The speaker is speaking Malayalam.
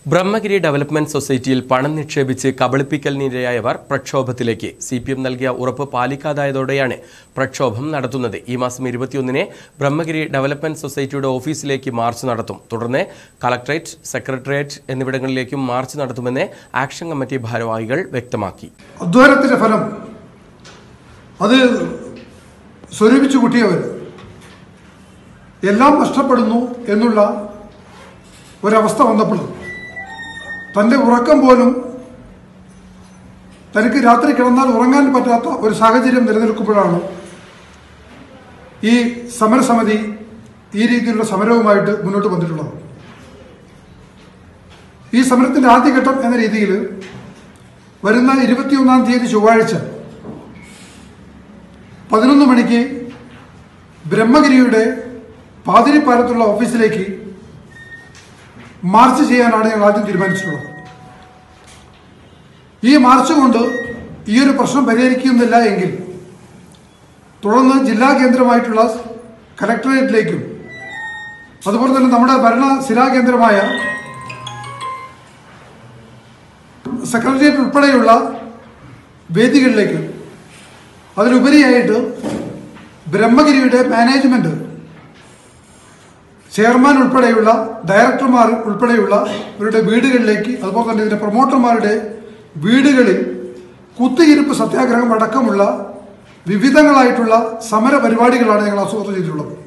ബ്രഹ്മഗിരി ഡെവലപ്മെന്റ് സൊസൈറ്റിയിൽ പണം നിക്ഷേപിച്ച് കബളിപ്പിക്കലിനിരയായവർ പ്രക്ഷോഭത്തിലേക്ക് സി പി എം നൽകിയ ഉറപ്പ് പാലിക്കാതായതോടെയാണ് പ്രക്ഷോഭം നടത്തുന്നത് ഈ മാസം ഇരുപത്തിയൊന്നിന് ബ്രഹ്മഗിരി ഡെവലപ്മെന്റ് സൊസൈറ്റിയുടെ ഓഫീസിലേക്ക് മാർച്ച് നടത്തും തുടർന്ന് കളക്ടറേറ്റ് സെക്രട്ടേറിയറ്റ് എന്നിവിടങ്ങളിലേക്കും മാർച്ച് നടത്തുമെന്ന് ആക്ഷൻ കമ്മിറ്റി ഭാരവാഹികൾ വ്യക്തമാക്കി അധ്വാനത്തിന്റെ ഫലം അത് സ്വരൂപിച്ചു കൂട്ടിയവർ എല്ലാം നഷ്ടപ്പെടുന്നു എന്നുള്ള ഒരവസ്ഥ വന്നപ്പോൾ തൻ്റെ ഉറക്കം പോലും തനിക്ക് രാത്രി കിടന്നാൽ ഉറങ്ങാൻ പറ്റാത്ത ഒരു സാഹചര്യം നിലനിൽക്കുമ്പോഴാണ് ഈ സമരസമിതി ഈ രീതിയിലുള്ള സമരവുമായിട്ട് മുന്നോട്ട് വന്നിട്ടുള്ളത് ഈ സമരത്തിന്റെ ആദ്യഘട്ടം എന്ന രീതിയിൽ വരുന്ന ഇരുപത്തിയൊന്നാം തീയതി ചൊവ്വാഴ്ച പതിനൊന്ന് മണിക്ക് ബ്രഹ്മഗിരിയുടെ പാതിരിപ്പാലത്തുള്ള ഓഫീസിലേക്ക് മാർച്ച് ചെയ്യാനാണ് ഞങ്ങൾ ആദ്യം തീരുമാനിച്ചിട്ടുള്ളത് ഈ മാർച്ച് കൊണ്ട് ഈ ഒരു പ്രശ്നം പരിഹരിക്കുന്നില്ല എങ്കിൽ തുടർന്ന് ജില്ലാ കേന്ദ്രമായിട്ടുള്ള കലക്ടറേറ്റിലേക്കും അതുപോലെ തന്നെ നമ്മുടെ ഭരണ സ്ഥിരാകേന്ദ്രമായ സെക്രട്ടേറിയറ്റ് ഉൾപ്പെടെയുള്ള വേദികളിലേക്ക് അതിലുപരിയായിട്ട് ബ്രഹ്മഗിരിയുടെ മാനേജ്മെന്റ് ചെയർമാൻ ഉൾപ്പെടെയുള്ള ഡയറക്ടർമാർ ഉൾപ്പെടെയുള്ള ഇവരുടെ വീടുകളിലേക്ക് അതുപോലെ തന്നെ ഇതിന്റെ പ്രൊമോട്ടർമാരുടെ വീടുകളിൽ കുത്തിയിരിപ്പ് സത്യാഗ്രഹം അടക്കമുള്ള വിവിധങ്ങളായിട്ടുള്ള സമര പരിപാടികളാണ് ഞങ്ങൾ ആസൂത്രണം ചെയ്തിട്ടുള്ളത്